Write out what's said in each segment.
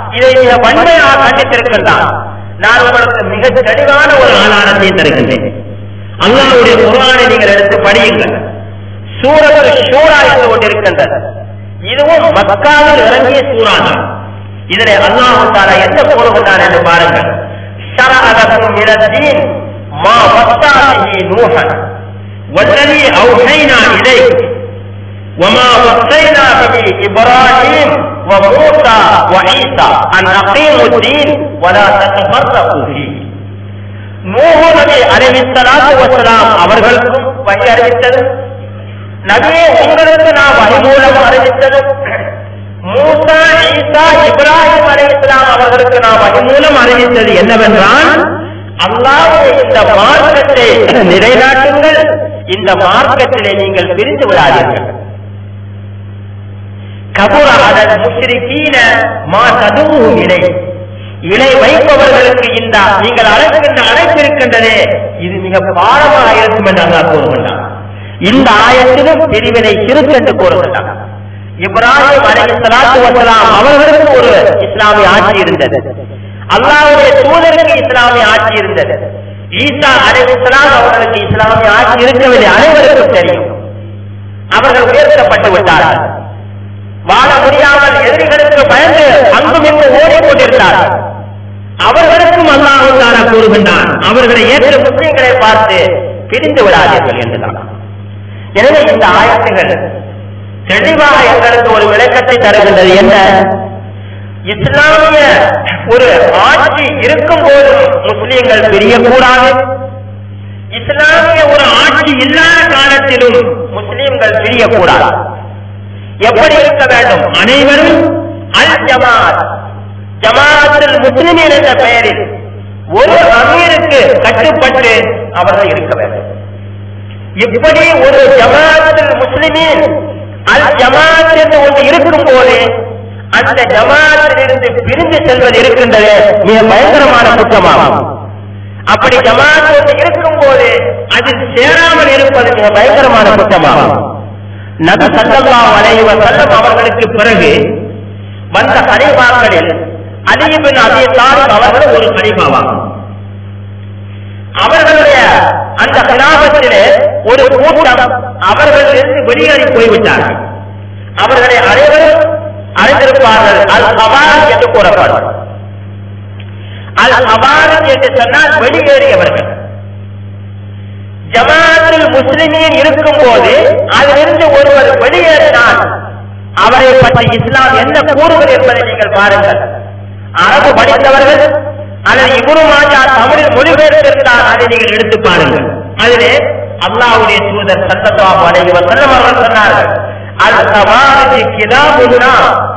இதை மிக வன்மையாக கண்டித்திருக்கின்றான் நான் உங்களுக்கு மிக தெளிவான ஒரு ஆதாரத்தை தருகின்றேன் அல்லாஹ்வுடைய குர்ஆனை நீங்கள் எடுத்து படியுங்கள் சூரத்து ஷூரா என்று கொண்டிருக்கின்றது இதுவும் மக்காவில் இறங்கிய சூறா தான் இதனை அல்லாஹ் தாலா என்ன கூறுகின்றான் என்று பாருங்கள் ஷரஅலக்கும் மினத்தீன் மா வஸ்ஸாபிஹி நூஹன் والذي أوحينا إليك وما وصينا به إبراهيم وموسى وعيسى أن أقيموا الدين ولا تتفرقوا فيه நூஹு நபி அலைஹிஸ்ஸலாத்து வஸ்ஸலாம் அவர்களுக்கும் வழி அறிவித்தது நபியே உங்களுக்கு நான் வழி மூலம் அறிவித்தது மூசா ஈசா இப்ராஹிம் அலைஹிஸ்ஸலாம் அவர்களுக்கு நான் வழி மூலம் அறிவித்தது என்னவென்றால் அல்லாஹ்வுடைய இந்த மார்க்கத்தை நிலைநாட்டுங்கள் இந்த மார்க்கத்திலே நீங்கள் பிரிந்து விடாதீர்கள் கபுர அதன் முஸ்ரிக்கீன மா ததுவும் இணை இணை வைப்பவர்களுக்கு இந்த நீங்கள் அழைக்கின்ற அழைப்பு இருக்கின்றதே இது மிக பாரமாக இருக்கும் என்று அல்லாஹ் கூறுகின்றான் இந்த ஆயத்திலும் பிரிவினை சிறுக்கு என்று கூறுகின்றான் இப்ராஹிம் அலைஹிஸ்ஸலாத்து வஸலாம் அவர்களுக்கு ஒரு இஸ்லாமிய ஆட்சி இருந்தது அல்லாஹ்வுடைய தூதருக்கு இஸ்லாமிய ஆட்சி இருந்தது ஈசா அலைஹிஸ்ஸலாம் அவர்களுக்கு இஸ்லாமிய ஆட்சி இருக்கவில்லை அனைவருக்கும் தெரியும் அவர்கள் உயர்த்தப்பட்டு விட்டார்கள் வாழ முடியாமல் எதிரிகளுக்கு பயந்து அங்கும் இங்கும் ஓடிக்கொண்டிருந்தார்கள் அவர்களுக்கும் அல்லாஹு தாலா கூறுகின்றான் அவர்களை ஏற்ற முஸ்லிம்களை பார்த்து பிரிந்து விடாதீர்கள் என்றுதான் எனவே இந்த ஆயத்துகள் தெளிவாக எங்களுக்கு ஒரு விளக்கத்தை தருகின்றது என்ன இஸ்லாமிய ஒரு ஆட்சி இருக்கும் போது முஸ்லிம்கள் பிரியக்கூடாது இஸ்லாமிய ஒரு ஆட்சி இல்லாத காலத்திலும் முஸ்லிம்கள் பிரியக்கூடாது எப்படி இருக்க வேண்டும் அனைவரும் அல் ஜமாத் ஜமாத்தில் முஸ்லிமின் என்ற பெயரில் ஒரு அமீருக்கு கட்டுப்பட்டு அவர்கள் இருக்க வேண்டும் இப்படி ஒரு ஜமாத்தில் முஸ்லிமின் அல் ஜமாத் என்று ஒன்று இருக்கும் போது அந்த ஜமாத்திலிருந்து பிரிந்து செல்வது இருக்கின்றது மிக பயங்கரமான குற்றமாகும் அப்படி ஜமாத் ஒன்று இருக்கும் போது அதில் சேராமல் இருப்பது மிக பயங்கரமான குற்றமாகும் நபி சல்லல்லாஹு அலைஹி வஸல்லம் அவர்களுக்கு பிறகு வந்த கலிஃபாக்களில் அலி இப்னு அபி தாலிப் அவர்கள் ஒரு கலிஃபாவாகும் அவர்களுடைய அந்த கிராமத்திலே ஒரு கூட்டம் அவர்களிலிருந்து வெளியேறி போய்விட்டார்கள் அவர்களை அனைவரும் அறிந்திருப்பார்கள் அல் ஹவார் என்று கூறப்படும் அல் ஹவார் என்று சொன்னால் வெளியேறியவர்கள் ஜமாத்துல் முஸ்லிமீன் இருக்கும் போது அதிலிருந்து ஒருவர் வெளியேறினால் அவரை பற்றி இஸ்லாம் என்ன கூறுகிறது என்பதை நீங்கள் பாருங்கள் அரபு படித்தவர்கள் அல்லது இபுரு மாஜா தமிழில் மொழிபெயர்த்திருந்தால் அதை நீங்கள் எடுத்து பாருங்கள் அதிலே அல்லாஹ்வுடைய தூதர் சல்லல்லாஹு அலைஹி வஸல்லம் அவர்கள் சொன்னார்கள் அல் சவாரி கிதாபுன்னா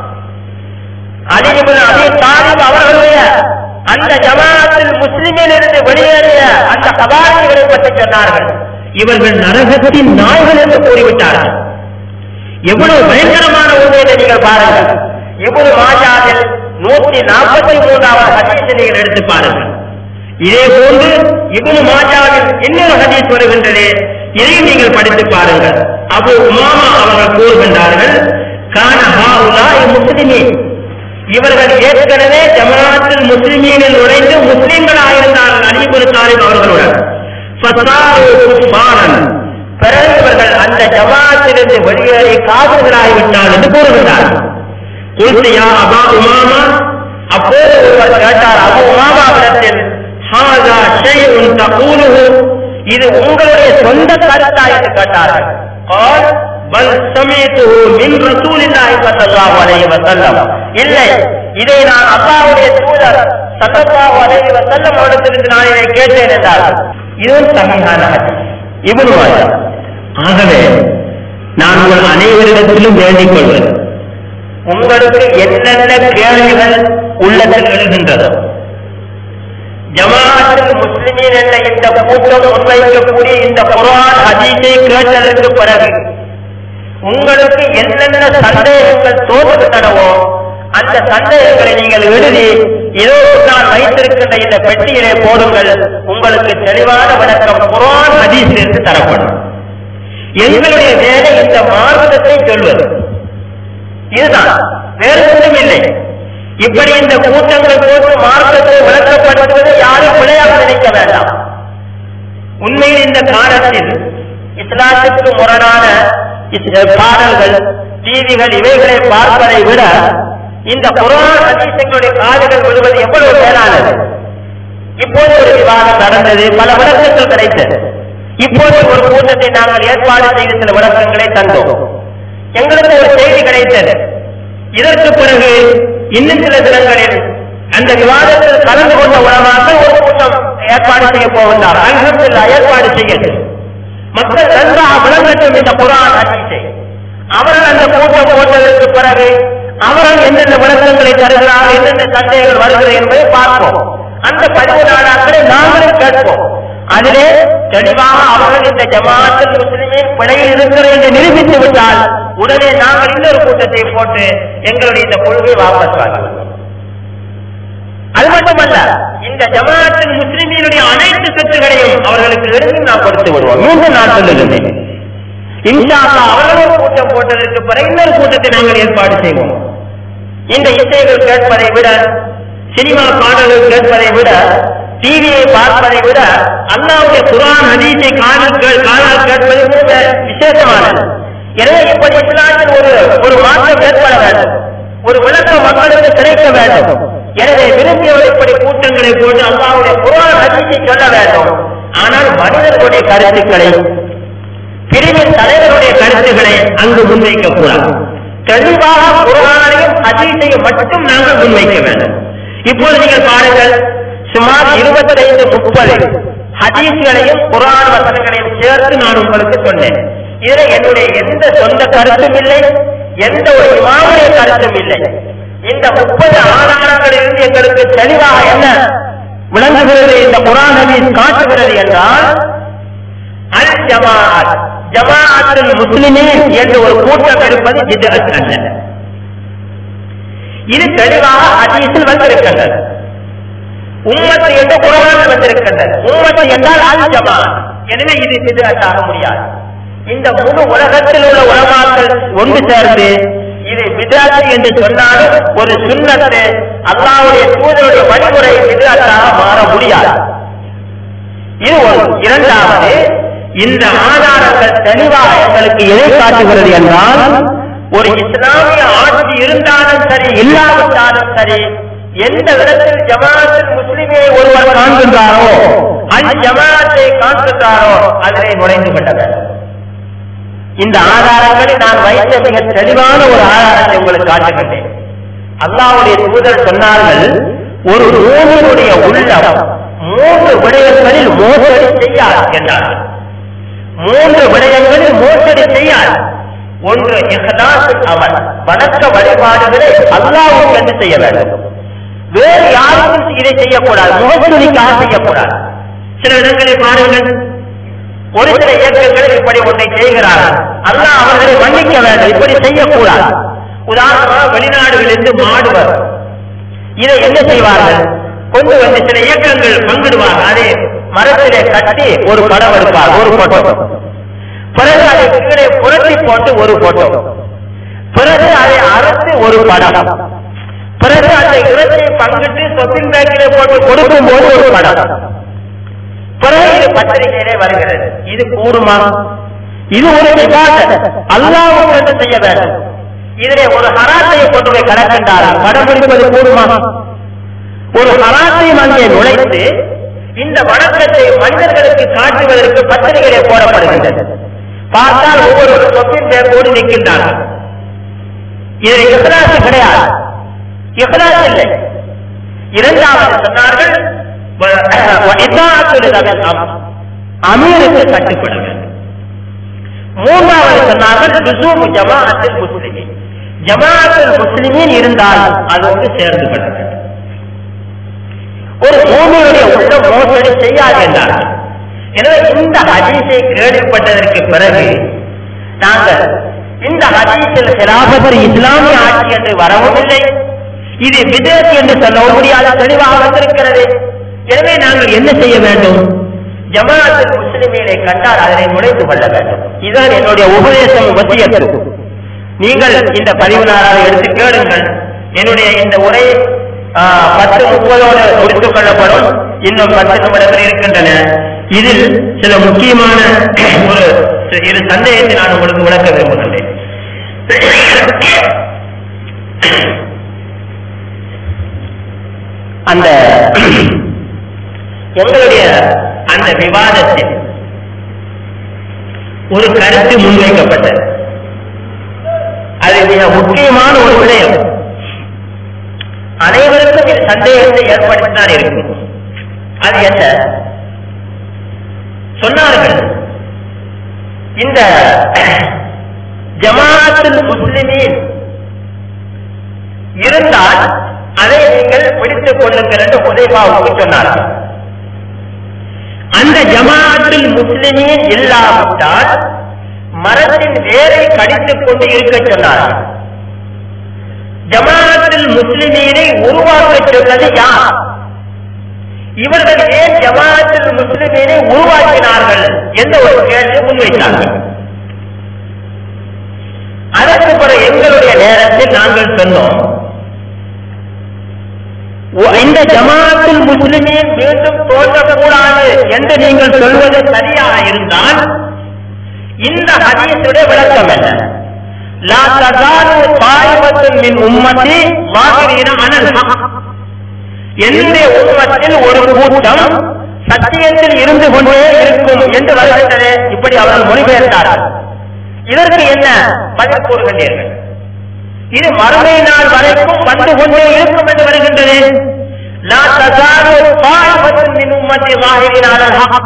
அலி இப்னு அபி தாலிப் அவர்களுடைய அந்த ஜமாத்தில் முஸ்லிமில் இருந்து வெளியேறிய அந்த சவாரிகளை பற்றி சொன்னார்கள் இவர்கள் நரகத்தின் நாய்கள் என்று கூறிவிட்டார்கள் எவ்வளவு பயங்கரமான உண்மையை நீங்கள் பாருங்கள் இவ்வளவு மாஜாவில் நூத்தி நாற்பத்தி மூன்றாவது ஹதீஸை நீங்கள் எடுத்து பாருங்கள் இதே போன்று இவ்வளவு மாஜாவில் இன்னொரு ஹதீஸ் வருகின்றது இதையும் நீங்கள் படித்து பாருங்கள் அபு உமாமா அவர்கள் கூறுகின்றார்கள் கான ஹாவுலாய் முஸ்லிமீன் இவர்கள் ஏற்கனவே ஜமாத்தில் முஸ்லிமீனில் நுழைந்து முஸ்லிம்களாயிருந்தார்கள் அலிபுல் தாலிப் அவர்களுடன் ஃபசாரு குஃபாரன். பிறகு இவர்கள் அந்த ஜமாத்திலிருந்து வெளியேறி காதல்களாகிவிட்டார் என்று கூறுகின்றார்கள் குல்சியா அபா உமாமா அப்போது ஒருவர் கேட்டார் அபு உமாமாவிடத்தில் ஹாதா ஷைஉன் தகூலுஹு இது உங்களுடைய சொந்த கருத்தா என்று கேட்டார்கள் قال بل سمعته من رسول الله صلى الله عليه وسلم இல்லை இதை நான் அல்லாஹ்வுடைய தூதர் ஸல்லல்லாஹு அலைஹி வஸல்லம் அவரிடத்திலிருந்து நான் இதை கேட்டேன் என்றார் இதுவும் சஹீஹான ஹதீஸ் இப்னு மாஜா ஆகவே நான் உங்கள் அனைவரிடத்திலும் வேண்டிக் கொள்வது உங்களுக்கு என்னென்ன கேள்விகள் உள்ளத்தில் எழுகின்றதோ ஜமாஅத்துல் முஸ்லிமீன் என்ற இந்த கூட்டம் முன்வைக்கக்கூடிய இந்த குர்ஆன் ஹதீஸை கேட்டதற்கு பிறகு உங்களுக்கு என்னென்ன சந்தேகங்கள் தோன்றுகின்றனவோ அந்த சந்தேகங்களை நீங்கள் எழுதி இதோ நான் வைத்திருக்கின்ற இந்த பெட்டியிலே போடுங்கள் உங்களுக்கு தெளிவான விளக்கம் குர்ஆன் ஹதீஸிலிருந்து தரப்படும் எங்களுடைய வேலை இந்த மார்க்கத்தை சொல்வது இதுதான் வேறு ஒன்றும் இல்லை இப்படி இந்த கூட்டங்கள் போட்டு மார்க்கத்தை விளக்கப்படுத்துவதை யாரும் பிழையாக நினைக்க வேண்டாம் உண்மையில் இந்த காலத்தில் இஸ்லாத்துக்கு முரணான இஸ்- பாடல்கள் டிவிகள் இவைகளை பார்ப்பதை விட இந்த குரான் ஹதீசுகளுடைய காதுகள் விழுவது எவ்வளவு மேலானது இப்போது ஒரு விவாதம் நடந்தது பல விளக்கங்கள் கிடைத்தது இப்போது ஒரு கூட்டத்தை நாங்கள் ஏற்பாடு செய்து சில விளக்கங்களை தந்தோம் எங்களுக்கு ஒரு செய்தி கிடைத்தது இதற்கு பிறகு இன்னும் சில தினங்களில் அந்த விவாதத்தில் கலந்து கொண்ட உலமாக்கள் ஒரு கூட்டம் ஏற்பாடு செய்ய போகின்றார் அல்ஹம்துலில்லாஹ் ஏற்பாடு செய்யட்டும் மக்கள் நன்றாக விளங்கட்டும் இந்த குரான் ஹதீஸை அவர்கள் அந்த கூட்டம் போட்டதற்கு பிறகு அவர்கள் எந்தெந்த விளக்கங்களை தருகிறார்கள் எந்தெந்த சந்தேகங்கள் வருகிறது என்பதை பார்ப்போம் அந்த பதிவு நாடாக்களை நாங்களும் கேட்போம் அதிலே தெளிவாக அவர்கள் இந்த ஜமாத்தில் முஸ்லிமின் பிழையில் இருக்கிற என்று நிரூபித்து விட்டால் உடனே நாங்கள் இன்னொரு கூட்டத்தை போட்டு எங்களுடைய இந்த கொள்கை வாபஸ் வாங்குவோம் அது மட்டுமல்ல இந்த ஜமாத்தில் முஸ்லிமீனுடைய அனைத்து சொத்துகளையும் அவர்களுக்கு எடுத்து நாம் கொடுத்து விடுவோம் மீண்டும் நான் சொல்லுகிறேன் இன்ஷா அல்லாஹ் அவர்களும் கூட்டம் போட்டதற்கு பிறகு இன்னொரு கூட்டத்தை நாங்கள் ஏற்பாடு செய்வோம் இந்த இசைகள் கேட்பதை விட சினிமா பாடல்கள் கேட்பதை விட டிவியை பார்ப்பதை விட அல்லாவுடைய குரான் ஹதீஸை காதில் கே- காதால் கேட்பது மிக விசேஷமானது எனவே இப்படி இஸ்லாத்தில் ஒரு ஒரு மாற்றம் ஏற்பட வேண்டும் ஒரு விளக்கம் மக்களுக்கு கிடைக்க வேண்டும் எனவே விரும்பியவர் இப்படி கூட்டங்களை போட்டு அல்லாவுடைய குரான் ஹதீஸை சொல்ல வேண்டும் ஆனால் மனிதர்களுடைய கருத்துக்களை பிரிவின் தலைவருடைய கருத்துக்களை அங்கு முன்வைக்க கூடாது தெளிவாக குரானையும் ஹதீஸையும் மட்டும் நாங்கள் முன்வைக்க வேண்டும் இப்போது நீங்கள் பாருங்கள் சுமார் இருபத்தைந்து முப்பது ஹதீஸ்களையும் குரான் வசனங்களையும் சேர்த்து நான் உங்களுக்கு சொன்னேன் இதுல என்னுடைய எந்த சொந்த கருத்தும் இல்லை எந்த ஒரு இமாமுடைய கருத்தும் இல்லை இந்த முப்பது ஆதாரங்களிலிருந்து எங்களுக்கு தெளிவாக என்ன விளங்குகிறது இந்த குரான் ஹதீஸ் காட்டுகிறது என்றால் அல் ஜமாஅத் ஜமாஅத்துல் முஸ்லிமீன் என்று ஒரு கூட்டம் இருப்பது பித்அத் அல்ல இது தெளிவாக ஹதீஸில் வந்திருக்கின்றது உம்மத்து என்று குரானில் வந்திருக்கின்றது உம்மத்து என்றால் அல் ஜமாஅத் எனவே இது பித்அத் ஆக முடியாது இந்த முழு உலகத்தில் உள்ள உலமாக்கள் ஒன்று சேர்ந்து இது பிதாத்து என்று சொன்னாலும் ஒரு சுண்ணத்து அல்லாவுடைய தூதருடைய வழிமுறை பிதாத்தாக மாற முடியாது இது ஒரு இரண்டாவது இந்த ஆதாரங்கள் தெளிவாக எங்களுக்கு எதை காட்டுகிறது என்றால் ஒரு இஸ்லாமிய ஆட்சி இருந்தாலும் சரி இல்லாவிட்டாலும் சரி எந்த விதத்தில் ஜமாத்தில் முஸ்லிமை ஒருவர் காண்கின்றாரோ அந்த ஜமாத்தை காண்கின்றாரோ அதிலே நுழைந்து கொள்ள வேண்டும் இந்த ஆதாரங்களை நான் வைத்த மிக தெளிவான ஒரு ஆதாரத்தை உங்களுக்கு காட்டுகின்றேன் அல்லாவுடைய தூதர் சொன்னார்கள் ஒரு மூவருடைய உள்ளம் மூன்று விடயங்களில் மோசடி செய்யாது என்றார்கள் மூன்று விடயங்களில் மோசடி செய்யாது ஒன்று இஹ்லாஸ் அமல் வணக்க வழிபாடுகளை அல்லாஹ்வுக்கு என்று செய்ய வேண்டும் வேறு யாருக்கும் இதை செய்யக்கூடாது முகத்துணிக்காக செய்யக்கூடாது சில இடங்களில் பாருங்கள் ஒரு சில இயக்கங்கள் இப்படி ஒன்றை செய்கிறார்கள் அல்லாஹ் அவர்களை மன்னிக்க வேண்டும் இப்படி செய்யக்கூடாது உதாரணமாக வெளிநாடுகளிலிருந்து மாடு வரும் இதை என்ன செய்வார்கள் கொண்டு வந்து சில இயக்கங்கள் பங்கிடுவார்கள் அதை மரத்திலே கட்டி ஒரு படம் எடுப்பார் ஒரு போட்டோ பிறகு அதை கீழே புரட்டி போட்டு ஒரு போட்டோ பிறகு அதை அறுத்து ஒரு படம் பிறகு அந்த இறைச்சியை பங்கிட்டு சொப்பின் பேக்கிலே போட்டு கொடுக்கும் போது ஒரு படம் பிறகு இது பத்திரிகையிலே வருகிறது இது கூடுமா இது ஒரு விவாதம் அல்லாவுக்கு என்று செய்ய வேண்டும் இதிலே ஒரு ஹராத்தையை கொண்டு போய் கணக்கென்றால் படம் பிடிப்பது கூடுமா ஒரு ஹராத்தையும் அங்கே நுழைத்து இந்த வணக்கத்தை மனிதர்களுக்கு காட்டுவதற்கு பத்திரிகையிலே போடப்படுகின்றது பார்த்தால் ஒவ்வொரு சொப்பின் பேக்கோடு நிற்கின்றார்கள் இது இஹ்லாஸ் கிடையாது இஹ்லாஸ் இல்லை இரண்டாவது சொன்னார்கள் வ- இதாஅத்துல் லபில் அம்ர். அமீருக்கு கட்டுப்பட வேண்டும் மூன்றாவது சொன்னார்கள் லுசூமு ஜமாஅத்தில் முஸ்லிமின் ஜமாஅத்தில் முஸ்லிமின் இருந்தால் அதோடு சேர்ந்து கொள்ள வேண்டும் ஒரு பூமியுடைய உள்ளம் மோசடி செய்யாது என்றார்கள் எனவே இந்த ஹதீஸை கேள்விப்பட்டதற்கு பிறகு நாங்கள் இந்த ஹதீஸில் கிலாபத்து இஸ்லாமிய ஆட்சி என்று வரவும் இல்லை இது விதேசி என்று சொல்லவும் முடியாத தெளிவாக வந்திருக்கிறது எனவே நாங்கள் என்ன செய்ய வேண்டும் ஜமாஅத்தில் முஸ்லிமீனை கண்டால் அதனை நுழைந்து கொள்ள வேண்டும் இதுதான் என்னுடைய உபதேசம் வசியத்து நீங்கள் இந்த பதிவு நாளாக எடுத்து கேளுங்கள் என்னுடைய இந்த உரை ஆ, பத்து முப்பதோடு முடித்துக் கொள்ளப்படும் இன்னும் பத்து நிமிடங்கள் இருக்கின்றன இதில் சில முக்கியமான ஒரு இரு சந்தேகத்தை நான் உங்களுக்கு விளக்க விரும்புகின்றேன் அந்த எங்களுடைய அந்த விவாதத்தில் ஒரு கருத்து முன்வைக்கப்பட்டது அது மிக முக்கியமான ஒரு விடயம் அனைவருக்கும் இது சந்தேகத்தை ஏற்படுத்தித்தான் இருக்கும் அது என்ன சொன்னார்கள் இந்த ஜமாஅத்துல் முஸ்லிமீன் இருந்தால் அதை நீங்கள் பிடித்துக் கொள்ளுங்கள் என்று உதயபாவுக்கு சொன்னார்கள் அந்த ஜமாஅத்துல் முஸ்லிமீன் இல்லாவிட்டால் மரத்தின் வேரை கடித்துக் கொண்டு இருக்க சொன்னார்கள் ஜமாஅத்துல் முஸ்லிமீனை உருவாக்க சொன்னது யார் இவர்கள் ஏன் ஜமாஅத்துல் முஸ்லிமீனை உருவாக்கினார்கள் என்ற ஒரு கேள்வி முன்வைத்தார்கள் அதற்கு பிறகு எங்களுடைய நேரத்தில் நாங்கள் சொன்னோம் ஒ- இந்த ஜமாஅத்துல் முஸ்லிமீன் மீண்டும் தோன்றக்கூடாது என்று நீங்கள் சொல்வது சரியாக இருந்தால் இந்த ஹதீஸுடைய விளக்கம் என்ன லா தஸாலு தாயிபத்துன் மின் உம்மத்தி வாஹிரீன அனல் ஹக். என்னுடைய உம்மத்தில் ஒரு கூட்டம் சத்தியத்தில் இருந்து கொண்டே இருக்கும் என்று வருகின்றது இப்படி அவர்கள் மொழிபெயர்த்தார்கள் இதற்கு என்ன பதில் கூறுகின்றீர்கள் இது மறுமை நாள் வரைக்கும் வந்து கொண்டே இருக்கும் என்று வருகின்றது லா தஸாலு தாயிபத்துன் மின் உம்மத்தி வாஹிரீன அனல் ஹக்.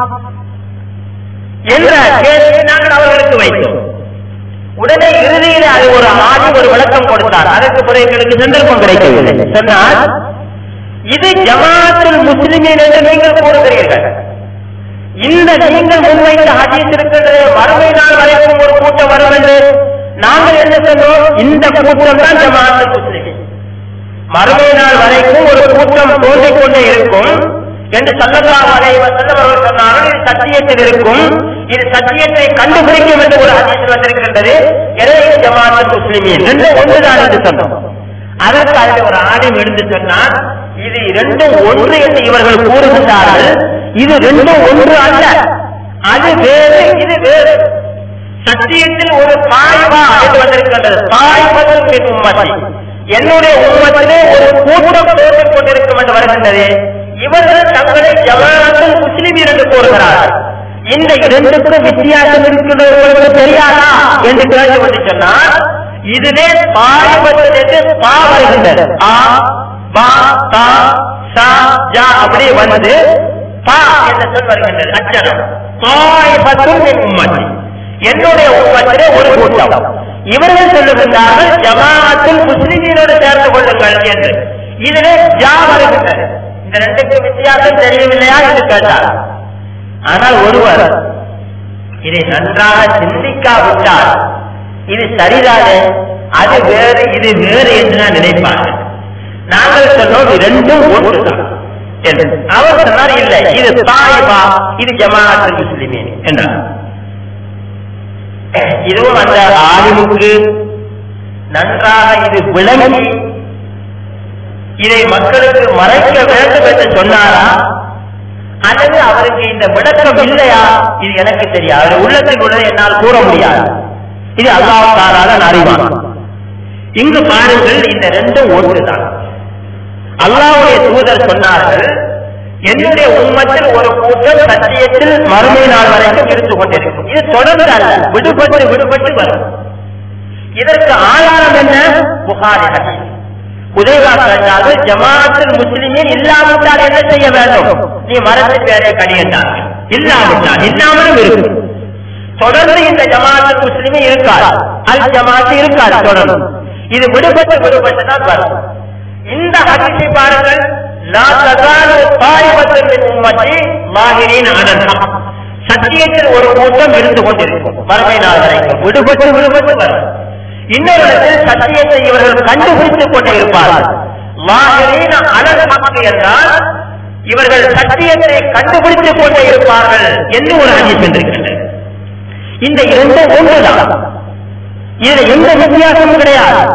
என்ற கேள்வியை நாங்கள் அவர்களுக்கு வைத்தோம் உடனே இறுதியில் அது ஒரு ஆதி ஒரு விளக்கம் கொடுத்தார் அதற்கு பிறகு எங்களுக்கு சந்தர்ப்பம் கிடைக்கவில்லை சொன்னால் இது ஜமாத்துல் முஸ்லிமீன் என்று நீங்கள் கூறுகிறீர்கள் இந்த நீங்கள் முன்வைத்த ஹதீஸ் இருக்கின்றது மறுமை நாள் வரைக்கும் ஒரு கூட்டம் வரும் என்று நாங்கள் என்ன சொன்னோம் இந்த கூட்டம் தான் ஜமாத்துல் முஸ்லிமீன் மறுமை நாள் வரைக்கும் ஒரு கூட்டம் தோன்றிக் கொண்டே இருக்கும் என்று சல்லல்லாஹு அலைஹி வஸல்லம் அவர்கள் சொன்னார்கள் இது சத்தியத்தில் இருக்கும் இது சத்தியத்தை கண்டுபிடிக்கும் என்று ஒரு ஹதீஸ் வந்திருக்கின்றது எனவே இது ஜமாஅத் முஸ்லிமீன் ரெண்டு ஒன்றுதான் என்று சொன்னோம் அதற்கு அதில் ஒரு ஆடியம் எடுத்து சொன்னார் இது இரண்டும் ஒன்று என்று இவர்கள் கூறுகின்றார்கள் இது ரெண்டும் ஒன்று அல்ல அது வேறு இது வேறு சத்தியத்தில் ஒரு தாய்வா என்று வந்திருக்கின்றது தாய்வதன் மின் உம்மதி என்னுடைய உம்மத்திலே ஒரு கூட்டம் தோன்றிக் கொண்டிருக்கும் என்று வருகின்றது இவர்கள் தங்களை ஜமாஅத்துல் முஸ்லிமீன் என்று கூறுகிறார்கள் இந்த இரண்டுக்கும் வித்தியாசம் இருக்கிறது உங்களுக்கு தெரியாதா என்று கேள்வி வந்து சொன்னால் இதிலே தாய்வதன் என்று பா வருகின்றது ஆ பா தா சா ஜா அப்படி வந்து பா என்ற சொல் வருகின்றது அச்சரம் தாய்பத்தும் மின் உம்மதி என்னுடைய உம்மத்திலே ஒரு கூட்டம் இவர்கள் சொல்லுகின்றார்கள் ஜமாஅத்துல் முஸ்லிமீனோடு சேர்ந்து கொள்ளுங்கள் என்று இதிலே ஜா வருகின்றது இந்த ரெண்டுக்கு வித்தியாசம் தெரியவில்லையா என்று கேட்டார் ஆனால் ஒருவர் இதை நன்றாக சிந்திக்காவிட்டால் இது சரிதானே அது வேறு இது வேறு என்று நான் நினைப்பார்கள் நாங்கள் சொன்னோம் இது ரெண்டும் ஒன்றுதான் என்று அவர் சொன்னார் இல்லை இது தாயிபா இது ஜமாஅத்துல் முஸ்லிமீன் என்றார் இதுவும் அந்த ஆலிமுக்கு நன்றாக இது விளங்கி இதை மக்களுக்கு மறைக்க வேண்டும் என்று சொன்னாரா அல்லது அவருக்கு இந்த விளக்கம் இல்லையா இது எனக்கு தெரியாது அவர் உள்ளத்தில் உள்ளதை என்னால் கூற முடியாது இது அல்லாஹாரால அறிவான் இங்கு பாருங்கள் இந்த ரெண்டும் ஒன்றுதான் அல்லாஹ்வுடைய தூதர் சொன்னார்கள் என்னுடைய உம்மத்தில் ஒரு கூட்டம் சத்தியத்தில் மறுமை நாள் வரைக்கும் இருந்து கொண்டிருக்கும் இது தொடர்ந்து அல்ல விடுபட்டு விடுபட்டு வரும் இதற்கு ஆதாரம் என்ன புகாரி ஹதீஸ் உதயவா கேட்டார்கள் ஜமாஅத்தில் முஸ்லிமின் இல்லாவிட்டால் என்ன செய்ய வேண்டும் நீ மரத்தின் பேரை கடியண்டார்கள் இல்லாவிட்டால் இல்லாமலும் இருக்கும் தொடர்ந்து இந்த ஜமாஅத்தில் முஸ்லிமின் இருக்காது அல் ஜமாஅத்து இருக்காது தொடர்ந்து இது விடுபட்டு விடுபட்டு தான் வரும் இந்த ஹதீஸை பாருங்கள் லா தஸாலு தாயிபத்துன் மின் உம்மத்தி லாஹிரீன் அலல் ஹக். சத்தியத்தில் ஒரு கூட்டம் இருந்து கொண்டிருக்கும் மறுமை நாள் வரைக்கும் விடுபட்டு விடுபட்டு வரும் இன்னொரு இடத்தில் சத்தியத்தை இவர்கள் கண்டுபிடித்துக் கொண்டே இருப்பார்கள் லாஹிரீன் அலல் ஹக் என்றால் இவர்கள் சத்தியத்தை கண்டுபிடித்துக் கொண்டே இருப்பார்கள் என்று ஒரு ஹதீஸ் வந்திருக்கின்றது இந்த இரண்டும் ஒன்றுதான் இதுல எந்த வித்தியாசமும் கிடையாது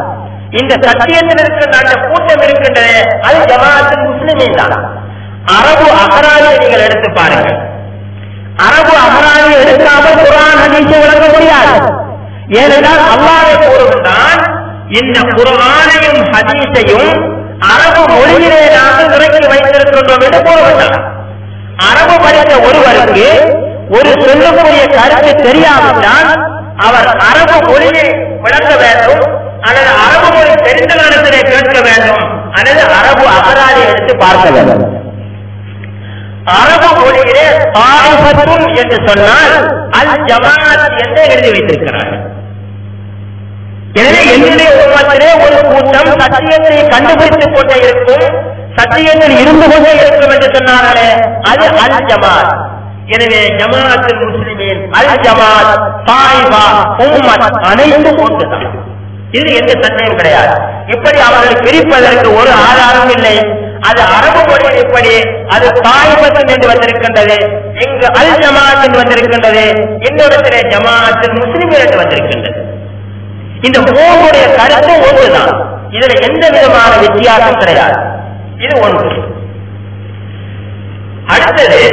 இந்த சத்தியத்தில் இருக்கின்ற அந்த கூட்டம் இருக்கின்றது அது ஜமாஅத்தில் முஸ்லிமீன் தான் அரபு அகராதியை நீங்கள் எடுத்து பாருங்கள் அரபு அகராதியை எடுக்காமல் குரான் ஹதீஸை விளக்க முடியாது ஏனென்றால் அல்லாஹ்வே கூறுகின்றான் இந்த குர்ஆனையும் ஹதீஸையும் அரபு மொழியிலே நாங்கள் இறக்கி வைத்திருக்கின்றோம் என்று கூறுகின்றான் அரபு படித்த ஒருவருக்கு ஒரு சொல்லக்கூடிய கருத்து தெரியாவிட்டால் அவர் அரபு மொழியை விளக்க வேண்டும் அல்லது அரபு மொழி தெரிந்த நேரத்திலே கேட்க வேண்டும் அல்லது அரபு அகராதி எடுத்து பார்க்க வேண்டும் அரபு மொழியிலே தாயிபத்துன் என்று சொன்னால் அல் ஜமாத் என்று எழுதி வைத்திருக்கிறார்கள் எனவே என்னுடைய உருவத்திலே ஒரு கூட்டம் சத்தியத்தை கண்டுபிடித்துக் கொண்டே இருக்கும் சத்தியத்தில் இருந்து கொண்டே இருக்கும் என்று சொன்னார்களே அது அல் ஜமாத் எனவே ஜமாஅத்துல் முஸ்லிமீன் அல் ஜமாத் தாயிபா உம்மத் அனைத்தும் ஒன்றுதான் இது எந்த சந்தேகம் கிடையாது இப்படி அவர்களை பிரிப்பதற்கு ஒரு ஆதாரம் இல்லை அது அரபு மொழியில் இப்படி அது தாய்பத்தன் என்று வந்திருக்கின்றது இங்கு அல் ஜமாத் என்று வந்திருக்கின்றது இன்னொருத்திலே ஜமாஅத்தில் முஸ்லிம் என்று வந்திருக்கின்றது இந்த மூன்றுடைய கருத்து ஒன்றுதான் இதுல எந்த விதமான வித்தியாசம் கிடையாது இது ஒன்று அடுத்தது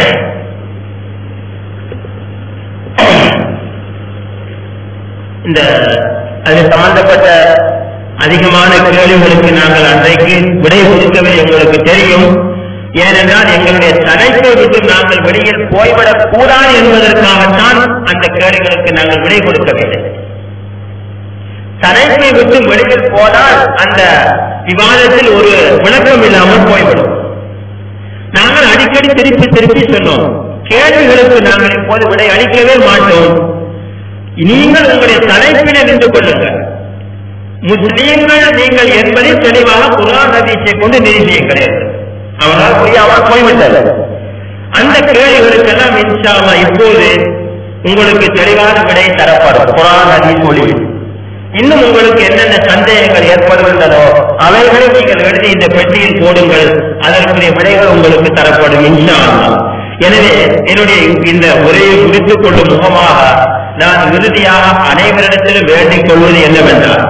இந்த அது சம்பந்தப்பட்ட அதிகமான கேள்விகளுக்கு நாங்கள் அன்றைக்கு விடை கொடுக்கவே எங்களுக்கு தெரியும் ஏனென்றால் எங்களுடைய தலைப்பை விட்டு நாங்கள் வெளியில் போய்விடக் கூடாது என்பதற்காகத்தான் அந்த கேள்விகளுக்கு நாங்கள் விடை கொடுக்கவில்லை தலைப்பை விட்டு வெளியில் போனால் அந்த விவாதத்தில் ஒரு விளக்கம் இல்லாமல் போய்விடும் நாங்கள் அடிக்கடி திருப்பி திருப்பி சொன்னோம் கேள்விகளுக்கு நாங்கள் இப்போது விடை அளிக்கவே மாட்டோம் நீங்கள் உங்களுடைய தலைப்பில நின்று கொள்ளுங்கள் முஸ்லீம்கள் நீங்கள் என்பதை தெளிவாக குரான் ஹதீஸை கொண்டு நிரூபிக்கிறேன் அவரால் புரியாமல் போய்விட்டது அந்த கேள்விகளுக்கெல்லாம் இன்ஷா அல்லாஹ் இப்போது உங்களுக்கு தெளிவான விடை தரப்படும் குரான் ஹதீஸ் மொழியில் இன்னும் உங்களுக்கு என்னென்ன சந்தேகங்கள் ஏற்படுகின்றதோ அவைகளை நீங்கள் எழுதி இந்த பெட்டியில் போடுங்கள் அதற்குரிய விடைகள் உங்களுக்கு தரப்படும் இன்ஷா அல்லாஹ். எனவே என்னுடைய இந்த உரையை முடித்துக் கொள்ளும் முகமாக நான் இறுதியாக அனைவரிடத்திலும் வேண்டிக் கொள்வது என்னவென்றால்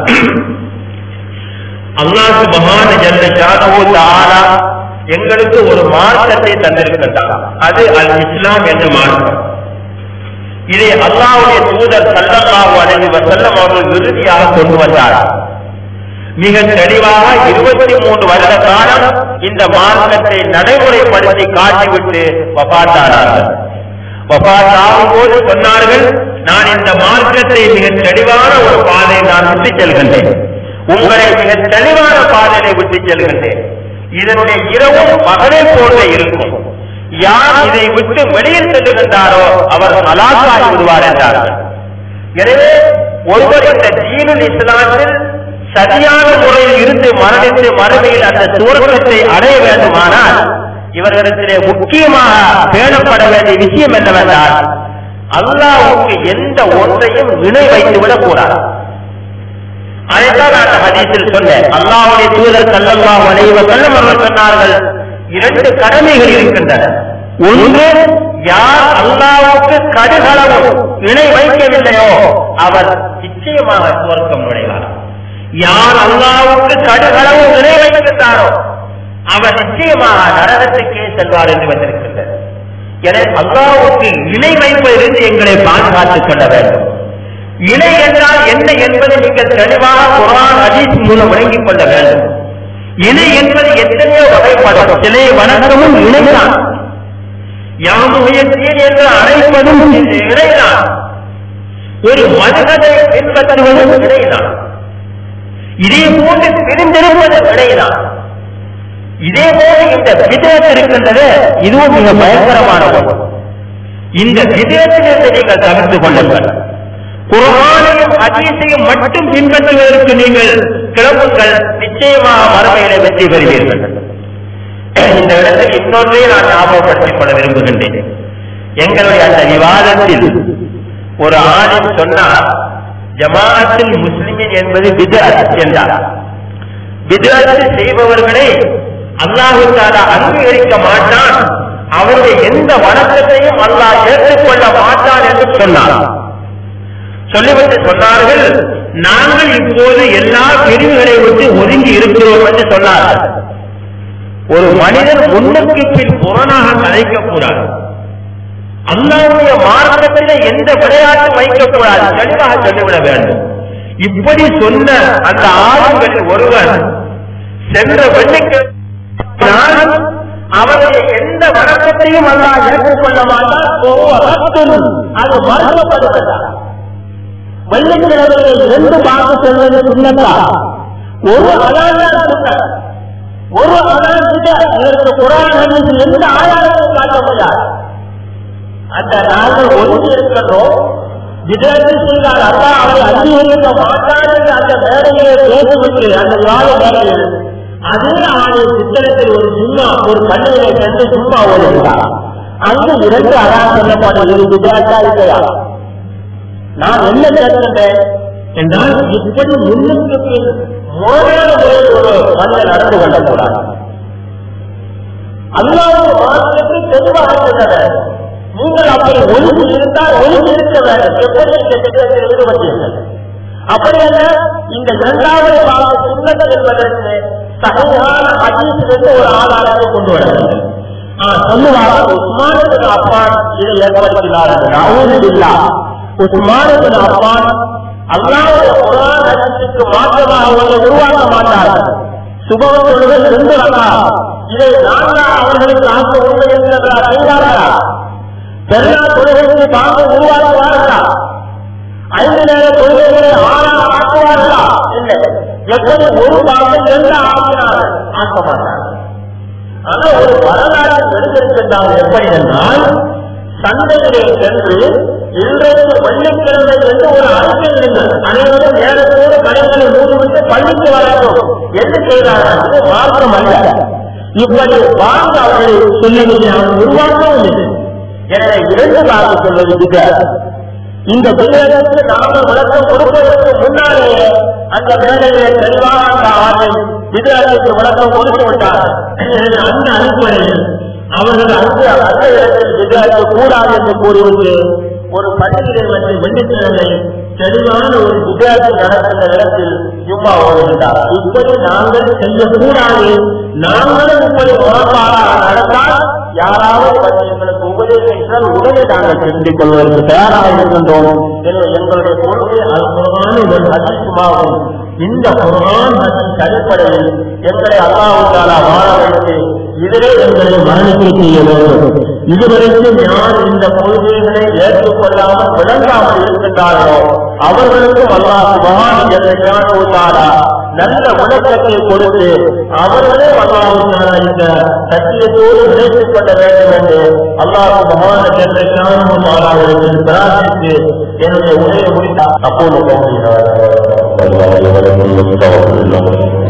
அல்லாஹ் மகான ஜல்ல ஷானஹு தஆலா எங்களுக்கு ஒரு மார்க்கத்தை தந்திருக்கின்றார் அது அல் இஸ்லாம் என்ற மார்க்கம் இதை அல்லாஹ்வுடைய தூதர் ஸல்லல்லாஹு அலைஹி வஸல்லம் அவர்கள் இறுதியாக கொண்டு வந்தார் மிக தெளிவாக இருபத்தி மூன்று வருட காலம் இந்த மார்க்கத்தை நடைமுறைப்படுத்தி காட்டிவிட்டு வபாத்தானார்கள் வபாத்தாகும் போது சொன்னார்கள் நான் இந்த மார்க்கத்தை மிக தெளிவான ஒரு பாதையை நான் விட்டு செல்கின்றேன் உங்களை மிக தெளிவான பாதையை விட்டு செல்கின்றேன் இதனுடைய இரவும் பகலை போன்ற இருக்கும் யார் இதை விட்டு வெளியில் செல்லுகின்றாரோ அவர் ஹலாக்காகி விடுவார் என்றார்கள் எனவே ஒருவர் இந்த தீனுல் இஸ்லாத்தில் சரியான முறையில் இருந்து மரணித்து மறுமையில் அந்த சுவர்க்கத்தை அடைய வேண்டுமானால் இவர்களிடத்திலே முக்கியமாக பேணப்பட வேண்டிய விஷயம் என்னவென்றால் அல்லாஹ்வுக்கு எந்த ஒன்றையும் இணை வைத்துவிடக் கூடாது அதைத்தான் நான் ஹதீஸில் சொன்னேன் அல்லாஹ்வுடைய தூதர் ஸல்லல்லாஹு அலைஹி வஸல்லம் அவர்கள் சொன்னார்கள் இரண்டு கடமைகள் இருக்கின்றன ஒன்று யார் அல்லாஹ்வுக்கு கடுகளவு இணை வைக்கவில்லையோ அவர் நிச்சயமாக சுவர்க்கம் நுழைவார் யார் அல்லாஹ்வுக்கு கடுகளவு இணை வைக்கின்றாரோ அவர் நிச்சயமாக நரகத்துக்கே செல்வார் என்று வந்திருக்கின்றது எனவே அல்லாஹ்வுக்கு இணை வைப்பதிலிருந்து எங்களை பாதுகாத்துக் கொள்ள வேண்டும் இணை என்றால் என்ன என்பதை நீங்கள் தெளிவாக குரான் ஹதீஸ் மூலம் விளங்கிக் கொள்ள வேண்டும் இணை என்பது எத்தனையோ வகைப்படும் சிலை வணக்கமும் இணைதான் யாமுயற்சியில் என்று அழைப்பதும் இணைதான் ஒரு மதுகதை பின்பற்றுவதும் இணைதான் இதே போன்று பிரிந்திருப்பது இணைதான் இதே போல இந்த விதத்து இருக்கின்றது இதுவும் மிக பயங்கரமான ஒன்று இந்த விதத்திலிருந்து நீங்கள் தவிர்த்து கொள்ளுங்கள் குரானையும் ஹதீஸையும் மட்டும் பின்பற்றுவதற்கு நீங்கள் கிளம்புங்கள் நிச்சயமாக மறுமையில வெற்றி பெறுவீர்கள் இந்த இடத்தில் இன்னொன்றே நான் ஞாபகப்படுத்திக் கொள்ள விரும்புகின்றேன் எங்களுடைய அந்த விவாதத்தில் ஒரு ஆணின் சொன்னார் ஜமாஅத்தில் முஸ்லிமின் என்பது விதத் என்றார் விதத்து செய்பவர்களை அல்லாஹு தாலா அங்கீகரிக்க மாட்டான் அவருடைய எந்த வணக்கத்தையும் அல்லாஹ் ஏற்றுக்கொள்ள மாட்டான் என்று சொன்னார் சொல்லிவிட்டு சொன்னார்கள் நாங்கள் இப்போது எல்லா பிரிவுகளை விட்டு ஒதுங்கி இருக்கிறோம் என்று சொன்னார்கள் ஒரு மனிதன் முன்னுக்கு பின் புறனாக கதைக்கக்கூடாது அல்லாவுடைய மார்க்கத்திலே எந்த விளையாட்டும் வைக்கக்கூடாது தெளிவாக சொல்லிவிட வேண்டும் இப்படி சொன்ன அந்த ஆளுங்களில் ஒருவன் சென்ற வெள்ளிக்கு அவருடைய எந்த வணக்கத்தையும் அல்லா ஏற்றுக்கொள்ள மாட்டான் அது மறுக்கப்படுவதா வெள்ளிக்கிழமையில் இரண்டு பாக்கு செல்வது சுண்ணத்தா ஒரு அதான் சுண்ணத் ஒரு அதான் இதற்கு குரான் ஹதீஸ் எந்த ஆதாரத்தையும் காட்ட முடியாது அந்த நாங்கள் ஒதுங்கி இருக்கிறோம் விதத்தை செய்தால் அல்லா அவரை அங்கீகரிக்க மாட்டார் என்று அந்த மேடையிலே பேசுவது அந்த விவாத மேடையில் அதே ஆணைய சித்திரத்தில் ஒரு சும்மா ஒரு கண்ணியை கண்டு சும்மா ஓடுகிறார் அங்கு இரண்டு அதான் சொல்லப்படுகிறது விஜயாட்டா இல்லையா நான் என்ன கேட்கின்றேன் என்றால் இப்படி முன்னுக்கு பின் முறையான முறையில் ஒரு மனிதன் நடந்து கொள்ளக்கூடாது அல்லாவுடைய மார்க்கத்தை தெளிவாக சொன்னது நீங்கள் அப்படி ஒழுங்கு இருந்தால் ஒழுங்கு இருக்க வேண்டும் எப்படி இந்த திட்டத்தில் ஈடுபட்டீர்கள் அப்படி அல்ல இந்த இரண்டாவது பாகம் சுண்ணத் என்பதற்கு சகையான ஹதீஸிலிருந்து ஒரு ஆதாரத்தை கொண்டு வர வேண்டும் சொல்லுவாங்க உஸ்மானுக்கு அப்பான் இதை ஏற்படுத்தினார்கள் அவரும் இல்லா உஸ்மானுக்கு அப்பான் அல்லாவுடைய குரான் ஹதீஸுக்கு மாற்றமாக ஒன்றை உருவாக்க மாட்டார்கள் சுபவ தொழுகை ரெண்டு ரகா இதை நான்கா அவர்களுக்கு ஆக்க உண்மை என்கிறா செய்தார்களா பெருநாள் தொழுகைக்கு பாம்பு உருவாக்குவார்களா ஐந்து நேர தொழுகைகளை ஆறா ஆக்குவார்களா இல்லை எப்படி ஒரு பாம்பை இரண்டு ஆக்கினார்கள் ஆக்க மாட்டார்கள் ஆனா ஒரு வரலாற்று எழுதியிருக்கின்றால் எப்படி என்றால் சந்தையிலே சென்று இன்றைக்கு வெள்ளிக்கிழமை என்று ஒரு அறிக்கை இருந்தது அனைவரும் நேரத்தோடு கடைகளை மூடிவிட்டு பள்ளிக்கு வரட்டும் என்று செய்தார்கள் இது மார்க்கம் அல்ல இப்படி வாழ்ந்து அவர்களை சொல்லவில்லை அவர் உருவாக்கவும் இல்லை எனவே இரண்டு காலம் சொல்வது விஜய் இந்த பிள்ளைகளுக்கு நாம விளக்கம் கொடுப்பதற்கு முன்னாலேயே அந்த மேடையிலே தெளிவாக அந்த ஆணை விஜயாளுக்கு விளக்கம் கொடுத்து விட்டார் அந்த அடிப்படையில் அவர்கள் அந்த அந்த இடத்தில் விஜயாளுக்கு கூடாது என்று கூறிவிட்டு ஒரு பள்ளியிலே வந்து வெள்ளிக்கிழமை தெளிவான ஒரு விஜயாத்து நடக்கின்ற இடத்தில் ஜும்மா ஓடுகின்றார் இப்படி நாங்கள் செய்யக்கூடாது நாங்களும் இப்படி உறப்பாளாக நடந்தால் யாராவது வந்து எங்களுக்கு உபதேசித்தால் உடனே நாங்கள் தெரிந்து கொள்வதற்கு தயாராக இருக்கின்றோம் எனவே எங்களுடைய கொள்கை அது குரான் இதன் ஹதீசுமாகும் இந்த குரான் ஹதீஸ் அடிப்படையில் எங்களை அல்லாஹாலா வாழ வைத்து இதிலே எங்களை மரணிக்க செய்ய வேண்டும் இதுவரைக்கும் யார் இந்த கொள்கைகளை ஏற்றுக்கொள்ளாமல் விளங்காமல் இருக்கின்றார்களோ அவர்களுக்கும் அல்லாஹ் சுபகான் என்ற நல்ல விளக்கத்தை கொடுத்து அவர்களே அல்லாஹாலா இந்த சத்தியத்தோடு இணைத்துக் கொள்ள வேண்டும் என்று அல்லாஹ் மகான ஜென்ரேஷன் மாறாவிடத்தில் பிரார்த்தித்து என்னுடைய உரையை முடித்தார் அப்போது